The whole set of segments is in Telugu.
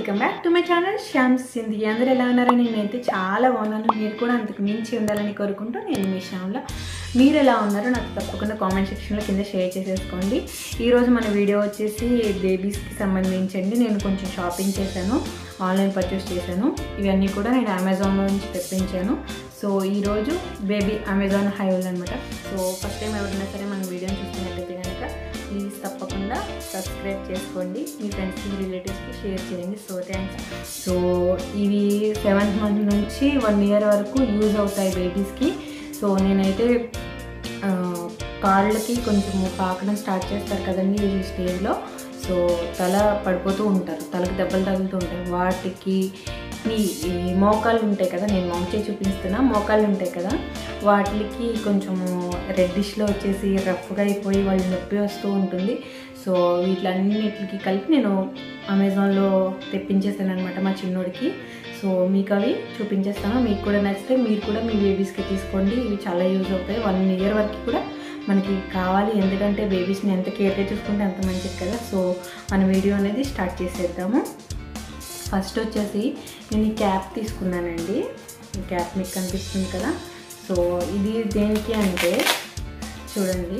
welcome back to my channel Shyam Sindhi అందరూ ఎలా ఉన్నారని నేనైతే చాలా బాగున్నాను మీరు కూడా అంతకు మించి ఉండాలని కోరుకుంటూ నేను మీ శ్యామ్లో మీరు ఎలా ఉన్నారో నాకు తప్పకుండా కామెంట్ సెక్షన్లో కింద షేర్ చేసేసుకోండి ఈరోజు మన వీడియో వచ్చేసి బేబీస్కి సంబంధించండి నేను కొంచెం షాపింగ్ చేశాను ఆన్లైన్ పర్చేస్ చేశాను ఇవన్నీ కూడా నేను అమెజాన్లో నుంచి తెప్పించాను సో ఈరోజు బేబీ అమెజాన్ హైవల్ అనమాట సో ఫస్ట్ టైం ఎవరైనా సరే మన వీడియోని చూస్తున్నట్టయితే కనుక ప్లీజ్ తప్పకుండా సబ్స్క్రైబ్ చేసుకోండి మీ ఫ్రెండ్స్కి రిలేటివ్స్కి షేర్ చేయండి సో థ్యాంక్స్ సో ఇవి సెవెంత్ మంత్ నుంచి వన్ ఇయర్ వరకు యూజ్ అవుతాయి బేబీస్కి సో నేనైతే ఆ, కాళ్ళకి కొంచెం పాకడం స్టార్ట్ చేస్తారు కదండి ఈ స్టేజ్లో సో తల పడిపోతూ ఉంటారు తలకి దెబ్బలు తగులుతూ ఉంటాయి వాటికి ఈ ఈ మోకాళ్ళు ఉంటాయి కదా నేను మౌంచే చూపిస్తున్నా మోకాళ్ళు ఉంటాయి కదా వాటికి కొంచెము రెడ్డిష్లో వచ్చేసి రఫ్గా అయిపోయి వాళ్ళు నొప్పి వస్తూ ఉంటుంది సో వీటిలన్నిటికి కలిపి నేను అమెజాన్లో తెప్పించేసాను అనమాట మా చిన్నోడికి సో మీకు అవి చూపించేస్తాను మీకు కూడా నచ్చితే మీరు కూడా మీ బేబీస్కి తీసుకోండి ఇవి చాలా యూజ్ అవుతాయి వన్ ఇయర్ వరకు కూడా మనకి కావాలి ఎందుకంటే బేబీస్ని ఎంత కేర్గా చూసుకుంటే అంత మంచిది కదా సో మన వీడియో అనేది స్టార్ట్ చేసేద్దాము ఫస్ట్ వచ్చేసి నేను ఈ క్యాప్ తీసుకున్నానండి ఈ క్యాప్ మీకు కనిపిస్తుంది కదా సో ఇది దేనికి అంటే చూడండి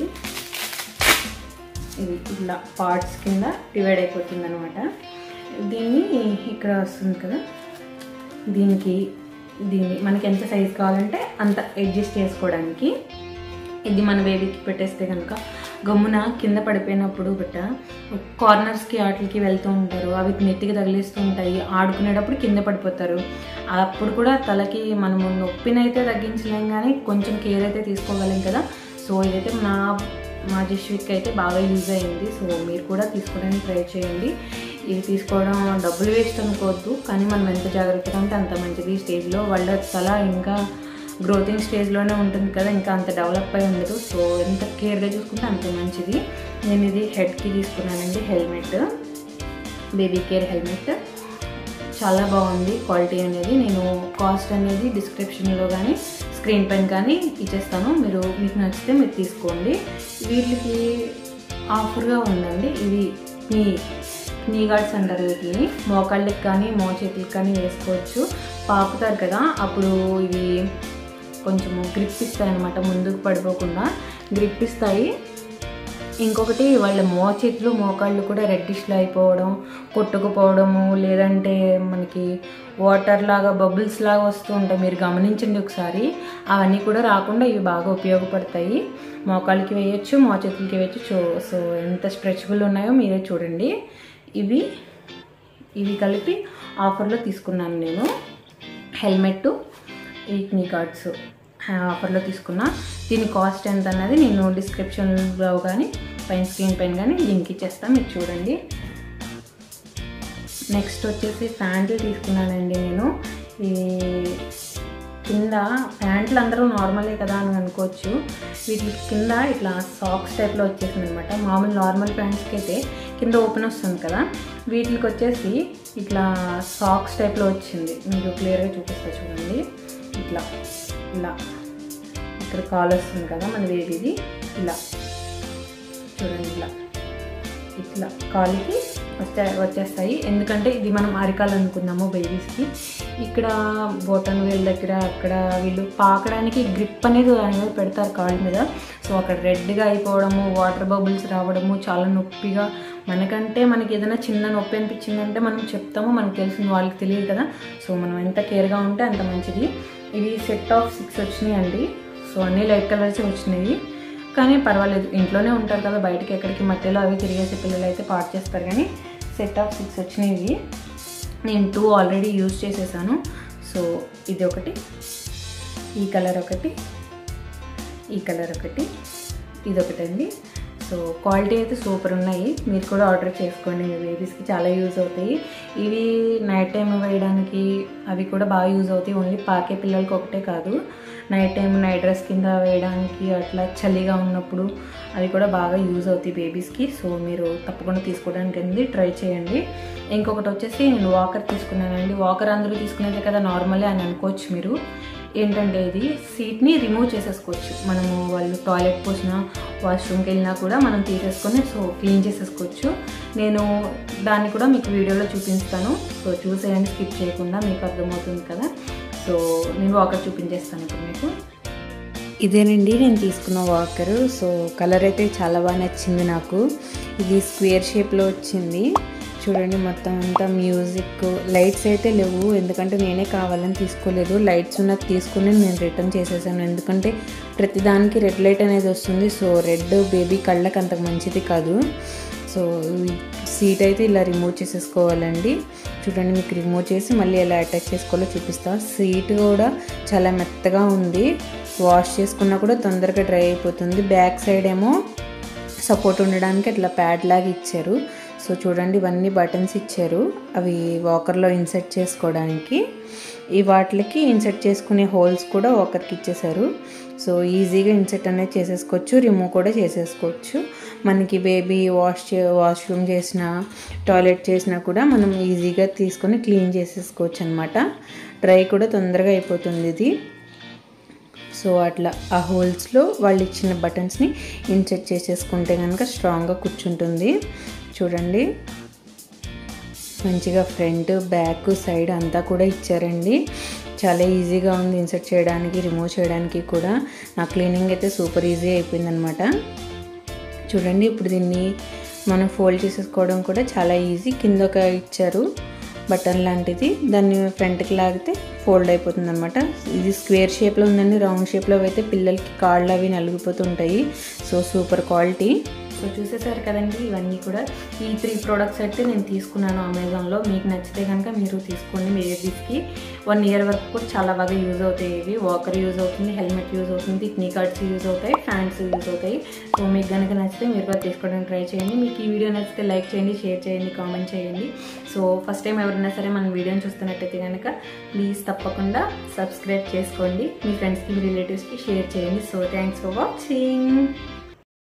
ఇది ఇట్లా పార్ట్స్ కింద డివైడ్ అయిపోతుంది అనమాట దీన్ని ఇక్కడ వస్తుంది కదా దీనికి దీన్ని మనకి ఎంత సైజ్ కావాలంటే అంత అడ్జస్ట్ చేసుకోవడానికి ఇది మన బేబీకి పెట్టేస్తే కనుక గమ్మున కింద పడిపోయినప్పుడు గట్ట కార్నర్స్కి వాటికి వెళ్తూ ఉంటారు అవి నెత్తికి తగిలిస్తూ ఉంటాయి ఆడుకునేటప్పుడు కింద పడిపోతారు అప్పుడు కూడా తలకి మనము నొప్పినైతే తగ్గించలేం కానీ కొంచెం కేర్ అయితే తీసుకోగలం కదా సో ఇదైతే నా మా జిష్విక్ అయితే బాగా యూజ్ అయింది సో మీరు కూడా తీసుకోవడానికి ట్రై చేయండి ఇవి తీసుకోవడం డబ్బులు వేస్ట్ అనుకోవద్దు కానీ మనం ఎంత జాగ్రత్తగా ఉంటే అంత మంచిది ఈ స్టేజ్లో వాళ్ళ తల ఇంకా గ్రోతింగ్ స్టేజ్లోనే ఉంటుంది కదా ఇంకా అంత డెవలప్ అయి ఉండదు సో ఎంత కేర్గా చూసుకుంటే అంత మంచిది నేను ఇది హెడ్కి తీసుకున్నానండి హెల్మెట్ బేబీ కేర్ హెల్మెట్ చాలా బాగుంది క్వాలిటీ అనేది నేను కాస్ట్ అనేది డిస్క్రిప్షన్లో కానీ స్క్రీన్ పైన కానీ ఇచ్చేస్తాను మీరు మీకు నచ్చితే మీరు తీసుకోండి వీటికి ఆఫర్గా ఉందండి ఇవి మీ నీ గార్డ్స్ అంటారు వీటిని మోకాళ్ళకి కానీ మో చేతులకి కానీ వేసుకోవచ్చు పాకుతారు కదా అప్పుడు ఇవి కొంచెము గ్రిప్ ఇస్తాయి అనమాట ముందుకు పడిపోకుండా గ్రిప్ ఇస్తాయి ఇంకొకటి వాళ్ళ మో చేతులు మోకాళ్ళు కూడా రెడ్డిష్లో అయిపోవడం కొట్టుకుపోవడము లేదంటే మనకి వాటర్ లాగా బబుల్స్ లాగా వస్తూ ఉంటాయి మీరు గమనించండి ఒకసారి అవన్నీ కూడా రాకుండా ఇవి బాగా ఉపయోగపడతాయి మోకాళ్ళకి వేయచ్చు మో చేతులకి వేయచ్చు సో సో ఎంత స్ట్రెచబుల్ ఉన్నాయో మీరే చూడండి ఇవి ఇవి కలిపి ఆఫర్లో తీసుకున్నాను నేను హెల్మెట్ ఈ నీ కార్డ్స్ ఆఫర్లో తీసుకున్నా దీని కాస్ట్ ఎంత అన్నది నేను డిస్క్రిప్షన్లో కానీ పైన స్క్రీన్ పైన కానీ లింక్ ఇచ్చేస్తాను మీరు చూడండి నెక్స్ట్ వచ్చేసి ప్యాంట్లు తీసుకున్నానండి నేను ఈ కింద ప్యాంట్లు అందరూ నార్మలే కదా అని అనుకోవచ్చు వీటి కింద ఇట్లా సాక్స్ టైప్లో వచ్చేసింది అనమాట మామూలు నార్మల్ ప్యాంట్స్కి అయితే కింద ఓపెన్ వస్తుంది కదా వీటికి వచ్చేసి ఇట్లా సాక్స్ టైప్లో వచ్చింది మీకు క్లియర్గా చూపిస్తా చూడండి ఇట్లా ఇలా ఇక్కడ కాల్ వస్తుంది కదా మన బేబీది ఇలా చూడండి ఇలా ఇట్లా కాలికి వచ్చే వచ్చేస్తాయి ఎందుకంటే ఇది మనం అరికాలు అనుకున్నాము బేబీస్కి ఇక్కడ బోటన్ వేల్ దగ్గర అక్కడ వీళ్ళు పాకడానికి గ్రిప్ అనేది అనేది పెడతారు కాళ్ళ మీద సో అక్కడ రెడ్గా అయిపోవడము వాటర్ బబుల్స్ రావడము చాలా నొప్పిగా మనకంటే మనకి ఏదైనా చిన్న నొప్పి అనిపించిందంటే మనం చెప్తాము మనకు తెలిసింది వాళ్ళకి తెలియదు కదా సో మనం ఎంత కేర్గా ఉంటే అంత మంచిది ఇవి సెట్ ఆఫ్ సిక్స్ వచ్చినాయి అండి సో అన్నీ లైట్ కలర్స్ వచ్చినాయి కానీ పర్వాలేదు ఇంట్లోనే ఉంటారు కదా బయటకి ఎక్కడికి మధ్యలో అవి తిరిగేసే పిల్లలు అయితే పాటు చేస్తారు కానీ సెట్ ఆఫ్ సిక్స్ వచ్చినాయి నేను టూ ఆల్రెడీ యూజ్ చేసేసాను సో ఇది ఒకటి ఈ కలర్ ఒకటి ఈ కలర్ ఒకటి ఇది ఒకటి అండి సో క్వాలిటీ అయితే సూపర్ ఉన్నాయి మీరు కూడా ఆర్డర్ చేసుకోండి మీ బేబీస్కి చాలా యూజ్ అవుతాయి ఇవి నైట్ టైం వేయడానికి అవి కూడా బాగా యూజ్ అవుతాయి ఓన్లీ పాకే పిల్లలకి ఒకటే కాదు నైట్ టైం నైట్ డ్రెస్ కింద వేయడానికి అట్లా చలిగా ఉన్నప్పుడు అవి కూడా బాగా యూజ్ అవుతాయి బేబీస్కి సో మీరు తప్పకుండా తీసుకోవడానికి అనేది ట్రై చేయండి ఇంకొకటి వచ్చేసి నేను వాకర్ తీసుకున్నానండి వాకర్ అందరూ తీసుకునేదే కదా నార్మలే అని అనుకోవచ్చు మీరు ఏంటంటే ఇది సీట్ని రిమూవ్ చేసేసుకోవచ్చు మనము వాళ్ళు టాయిలెట్ పోసినా వాష్రూమ్కి వెళ్ళినా కూడా మనం తీసేసుకొని సో క్లీన్ చేసేసుకోవచ్చు నేను దాన్ని కూడా మీకు వీడియోలో చూపిస్తాను సో చూసేయండి స్కిప్ చేయకుండా మీకు అర్థమవుతుంది కదా సో నేను వాకర్ చూపించేస్తాను ఇప్పుడు మీకు ఇదేనండి నేను తీసుకున్న వాకరు సో కలర్ అయితే చాలా బాగా నచ్చింది నాకు ఇది స్క్వేర్ షేప్లో వచ్చింది చూడండి మొత్తం అంతా మ్యూజిక్ లైట్స్ అయితే లేవు ఎందుకంటే నేనే కావాలని తీసుకోలేదు లైట్స్ ఉన్నది తీసుకుని నేను రిటర్న్ చేసేసాను ఎందుకంటే ప్రతిదానికి రెడ్ లైట్ అనేది వస్తుంది సో రెడ్ బేబీ కళ్ళకి అంత మంచిది కాదు సో సీట్ అయితే ఇలా రిమూవ్ చేసేసుకోవాలండి చూడండి మీకు రిమూవ్ చేసి మళ్ళీ ఎలా అటాచ్ చేసుకోవాలో చూపిస్తా సీట్ కూడా చాలా మెత్తగా ఉంది వాష్ చేసుకున్నా కూడా తొందరగా డ్రై అయిపోతుంది బ్యాక్ సైడ్ ఏమో సపోర్ట్ ఉండడానికి అట్లా ప్యాడ్ లాగా ఇచ్చారు సో చూడండి ఇవన్నీ బటన్స్ ఇచ్చారు అవి వాకర్లో ఇన్సర్ట్ చేసుకోవడానికి ఈ వాటికి ఇన్సర్ట్ చేసుకునే హోల్స్ కూడా వాకర్కి ఇచ్చేసారు సో ఈజీగా ఇన్సర్ట్ అనేది చేసేసుకోవచ్చు రిమూవ్ కూడా చేసేసుకోవచ్చు మనకి బేబీ వాష్ చే వాష్రూమ్ చేసిన టాయిలెట్ చేసినా కూడా మనం ఈజీగా తీసుకొని క్లీన్ చేసేసుకోవచ్చు అనమాట డ్రై కూడా తొందరగా అయిపోతుంది ఇది సో అట్లా ఆ హోల్స్లో వాళ్ళు ఇచ్చిన బటన్స్ని ఇన్సెట్ చేసేసుకుంటే కనుక స్ట్రాంగ్గా కూర్చుంటుంది చూడండి మంచిగా ఫ్రంట్ బ్యాక్ సైడ్ అంతా కూడా ఇచ్చారండి చాలా ఈజీగా ఉంది ఇన్సర్ట్ చేయడానికి రిమూవ్ చేయడానికి కూడా నా క్లీనింగ్ అయితే సూపర్ ఈజీ అయిపోయిందనమాట చూడండి ఇప్పుడు దీన్ని మనం ఫోల్డ్ చేసేసుకోవడం కూడా చాలా ఈజీ కింద ఒక ఇచ్చారు బటన్ లాంటిది దాన్ని ఫ్రంట్కి లాగితే ఫోల్డ్ అయిపోతుంది అనమాట ఇది స్క్వేర్ షేప్లో ఉందండి రౌండ్ షేప్లో అయితే పిల్లలకి కాళ్ళు అవి నలిగిపోతుంటాయి సో సూపర్ క్వాలిటీ సో చూసేసారు కదండి ఇవన్నీ కూడా ఈ త్రీ ప్రోడక్ట్స్ అయితే నేను తీసుకున్నాను అమెజాన్లో మీకు నచ్చితే కనుక మీరు తీసుకోండి మీ బేబీస్కి వన్ ఇయర్ వరకు కూడా చాలా బాగా యూజ్ అవుతాయి ఇవి వాకర్ యూజ్ అవుతుంది హెల్మెట్ యూజ్ అవుతుంది నీ కార్డ్స్ యూజ్ అవుతాయి ఫ్యాన్స్ యూజ్ అవుతాయి సో మీకు కనుక నచ్చితే మీరు కూడా తీసుకోవడానికి ట్రై చేయండి మీకు ఈ వీడియో నచ్చితే లైక్ చేయండి షేర్ చేయండి కామెంట్ చేయండి సో ఫస్ట్ టైం ఎవరైనా సరే మన వీడియోని చూస్తున్నట్టయితే కనుక ప్లీజ్ తప్పకుండా సబ్స్క్రైబ్ చేసుకోండి మీ ఫ్రెండ్స్కి మీ రిలేటివ్స్కి షేర్ చేయండి సో థ్యాంక్స్ ఫర్ వాచింగ్